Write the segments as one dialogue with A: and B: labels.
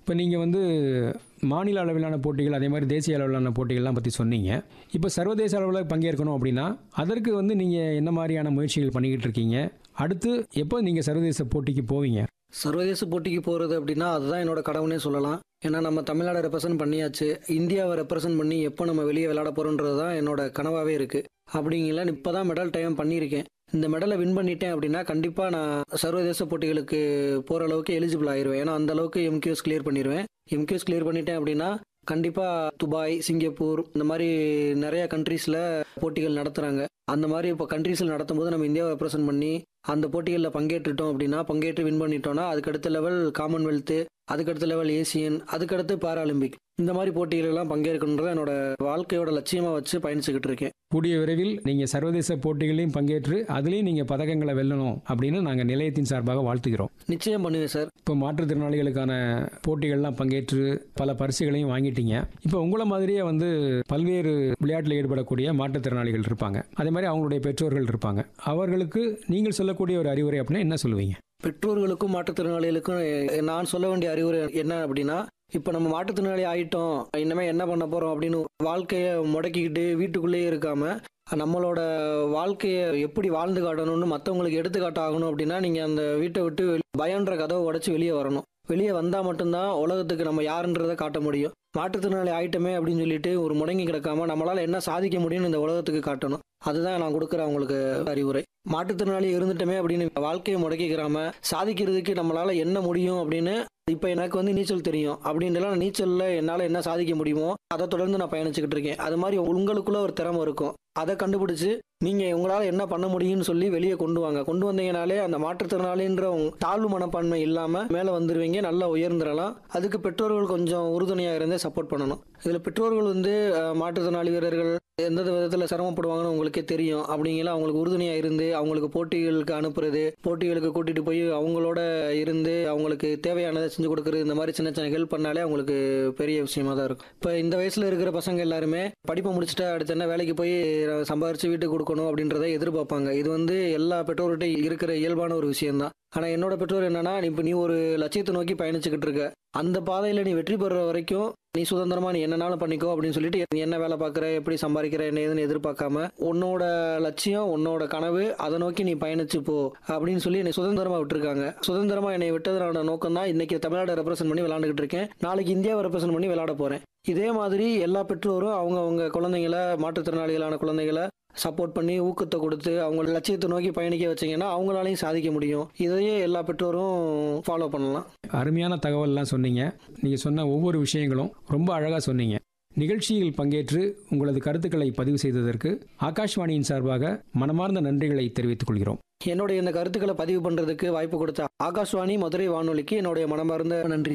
A: இப்போ நீங்கள் வந்து மாநில அளவிலான போட்டிகள் அதே மாதிரி தேசிய அளவிலான போட்டிகள்லாம் பற்றி சொன்னீங்க இப்போ சர்வதேச அளவில் பங்கேற்கணும் அப்படின்னா அதற்கு வந்து நீங்கள் என்ன மாதிரியான முயற்சிகள் பண்ணிக்கிட்டு இருக்கீங்க அடுத்து எப்போ நீங்கள் சர்வதேச போட்டிக்கு போவீங்க
B: சர்வதேச போட்டிக்கு போகிறது அப்படின்னா அதுதான் என்னோட கடவுனே சொல்லலாம் ஏன்னா நம்ம தமிழ்நாடை ரெப்ரசன்ட் பண்ணியாச்சு இந்தியாவை ரெப்ரசன்ட் பண்ணி எப்போ நம்ம வெளியே விளையாட போகிறோன்றது தான் என்னோட கனவாகவே இருக்குது அப்படிங்கல இப்போ தான் மெடல் டைம் பண்ணியிருக்கேன் இந்த மெடலை வின் பண்ணிட்டேன் அப்படின்னா கண்டிப்பாக நான் சர்வதேச போட்டிகளுக்கு போகிற அளவுக்கு எலிஜிபிள் ஆயிருவேன் ஏன்னா அந்த அளவுக்கு எம்கியூஎஸ் கிளியர் பண்ணிடுவேன் எம்கியூஎஸ் கிளியர் பண்ணிட்டேன் அப்படின்னா கண்டிப்பாக துபாய் சிங்கப்பூர் இந்த மாதிரி நிறைய கண்ட்ரீஸில் போட்டிகள் நடத்துகிறாங்க அந்த மாதிரி இப்போ கண்ட்ரீஸில் நடத்தும்போது நம்ம இந்தியாவை ரெப்ரசன்ட் பண்ணி அந்த போட்டிகளில் பங்கேற்றுட்டோம் அப்படின்னா பங்கேற்று வின் பண்ணிட்டோம்னா அதுக்கடுத்த லெவல் காமன்வெல்த்து அதுக்கடுத்த லெவல் ஏசியன் அதுக்கடுத்து பாராலிம்பிக் இந்த மாதிரி போட்டிகளெல்லாம் பங்கேற்கணுன்றத என்னோட வாழ்க்கையோட லட்சியமாக வச்சு பயணிச்சுக்கிட்டு இருக்கேன்
A: கூடிய விரைவில் நீங்கள் சர்வதேச போட்டிகளையும் பங்கேற்று அதுலேயும் நீங்கள் பதக்கங்களை வெல்லணும் அப்படின்னு நாங்கள் நிலையத்தின் சார்பாக வாழ்த்துகிறோம்
B: நிச்சயம் பண்ணுவேன் சார்
A: இப்போ மாற்றுத்திறனாளிகளுக்கான போட்டிகள்லாம் பங்கேற்று பல பரிசுகளையும் வாங்கிட்டீங்க இப்போ உங்களை மாதிரியே வந்து பல்வேறு விளையாட்டில் ஈடுபடக்கூடிய மாற்றுத்திறனாளிகள் இருப்பாங்க அதே மாதிரி அவங்களுடைய பெற்றோர்கள் இருப்பாங்க அவர்களுக்கு நீங்கள் சொல்லக்கூடிய ஒரு அறிவுரை அப்படின்னா என்ன சொல்லுவீங்க
B: பெற்றோர்களுக்கும் மாற்றுத்திறனாளிகளுக்கும் எ- நான் சொல்ல வேண்டிய அறிவுரை என்ன அப்படின்னா இப்போ நம்ம மாற்றுத்திறனாளி ஆயிட்டோம் இனிமே என்ன பண்ண போறோம் அப்படின்னு வாழ்க்கையை முடக்கிக்கிட்டு வீட்டுக்குள்ளேயே இருக்காம நம்மளோட வாழ்க்கையை எப்படி வாழ்ந்து காட்டணும்னு மற்றவங்களுக்கு எடுத்துக்காட்ட ஆகணும் அப்படின்னா நீங்கள் அந்த வீட்டை விட்டு வெளி- பயன்ற கதவை உடச்சி வெளியே வரணும் வெளியே வந்தால் மட்டும்தான் உலகத்துக்கு நம்ம யாருன்றதை காட்ட முடியும் மாற்றுத்திறனாளி ஆயிட்டமே அப்படின்னு சொல்லிட்டு ஒரு முடங்கி கிடக்காம நம்மளால என்ன சாதிக்க முடியும்னு இந்த உலகத்துக்கு காட்டணும் அதுதான் நான் கொடுக்குற அவங்களுக்கு அறிவுரை மாற்றுத்திறனாளி இருந்துட்டோமே அப்படின்னு வாழ்க்கையை முடக்கிக்கிறாம சாதிக்கிறதுக்கு நம்மளால என்ன முடியும் அப்படின்னு இப்போ எனக்கு வந்து நீச்சல் தெரியும் அப்படின்றலாம் நீச்சல்ல என்னால் என்ன சாதிக்க முடியுமோ அதை தொடர்ந்து நான் பயணிச்சுக்கிட்டு இருக்கேன் அது மாதிரி உங்களுக்குள்ள ஒரு திறமை இருக்கும் அதை கண்டுபிடிச்சு நீங்க உங்களால் என்ன பண்ண முடியும்னு சொல்லி வெளியே கொண்டு வாங்க கொண்டு வந்தீங்கனாலே அந்த மாற்றுத்திறனாளின்ற உங்க தாழ்வு மனப்பான்மை இல்லாம மேலே வந்துருவீங்க நல்லா உயர்ந்துடலாம் அதுக்கு பெற்றோர்கள் கொஞ்சம் உறுதுணையாக இருந்தே சப்போர்ட் பண்ணணும் இதில் பெற்றோர்கள் வந்து அஹ், மாற்றுத்திறனாளி வீரர்கள் எந்த விதத்தில் சிரமப்படுவாங்கன்னு உங்களுக்கே தெரியும் அப்படிங்கலாம் அவங்களுக்கு உறுதுணையாக இருந்து அவங்களுக்கு போட்டிகளுக்கு அனுப்புறது போட்டிகளுக்கு கூட்டிட்டு போய் அவங்களோட இருந்து அவங்களுக்கு தேவையானதை செஞ்சு கொடுக்கறது இந்த மாதிரி சின்ன சின்ன ஹெல்ப் பண்ணாலே அவங்களுக்கு பெரிய விஷயமா தான் இருக்கும் இப்போ இந்த வயசுல இருக்கிற பசங்க எல்லாருமே படிப்பை முடிச்சுட்டு அடுத்து என்ன வேலைக்கு போய் சம்பாரிச்சு வீட்டுக்கு கொடுக்கணும் அப்படின்றத எதிர்பார்ப்பாங்க இது வந்து எல்லா பெற்றோர்கிட்ட இருக்கிற இயல்பான ஒரு விஷயம்தான் ஆனா என்னோட பெற்றோர் என்னன்னா இப்போ நீ ஒரு லட்சியத்தை நோக்கி பயணிச்சுக்கிட்டு இருக்க அந்த பாதையில நீ வெற்றி பெற வரைக்கும் நீ சுதந்திரமா நீ என்னனாலும் பண்ணிக்கோ அப்படின்னு சொல்லிட்டு நீ என்ன வேலை பார்க்குற எப்படி சம்பாதிக்கிற என்ன ஏதுன்னு எதிர்பார்க்காம உன்னோட லட்சியம் உன்னோட கனவு அதை நோக்கி நீ பயணிச்சு போ அப்படின்னு சொல்லி என்னை சுதந்திரமா விட்டுருக்காங்க சுதந்திரமா என்னை விட்டதனோட நோக்கம் தான் இன்னைக்கு தமிழ்நாடு ரெப்ரசென்ட் பண்ணி விளையாண்டுக்கிட்டு இருக்கேன் நாளைக்கு இந்தியாவை ரெப்ரசென்ட் பண்ணி விளையாட போறேன் இதே மாதிரி எல்லா பெற்றோரும் அவங்க அவங்க குழந்தைங்களை மாற்றுத்திறனாளிகளான குழந்தைகளை சப்போர்ட் பண்ணி ஊக்கத்தை கொடுத்து அவங்க லட்சியத்தை நோக்கி பயணிக்க வச்சீங்கன்னா அவங்களாலையும் சாதிக்க முடியும் இதையே எல்லா பெற்றோரும் ஃபாலோ பண்ணலாம்
A: அருமையான தகவல்லாம் சொன்னீங்க நீங்கள் சொன்ன ஒவ்வொரு விஷயங்களும் ரொம்ப அழகாக சொன்னீங்க நிகழ்ச்சியில் பங்கேற்று உங்களது கருத்துக்களை பதிவு செய்ததற்கு ஆகாஷ்வாணியின் சார்பாக மனமார்ந்த நன்றிகளை தெரிவித்துக் கொள்கிறோம்
B: என்னுடைய இந்த கருத்துக்களை பதிவு பண்றதுக்கு வாய்ப்பு கொடுத்த ஆகாஷ்வாணி மதுரை வானொலிக்கு என்னுடைய மனமார்ந்த நன்றி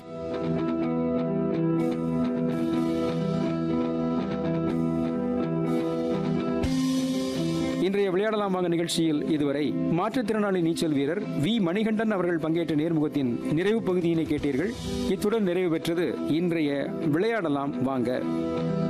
A: இன்றைய விளையாடலாமாக நிகழ்ச்சியில் இதுவரை மாற்றுத்திறனாளி நீச்சல் வீரர் வி மணிகண்டன் அவர்கள் பங்கேற்ற நேர்முகத்தின் நிறைவு பகுதியினை கேட்டீர்கள் இத்துடன் நிறைவு பெற்றது இன்றைய விளையாடலாம் வாங்க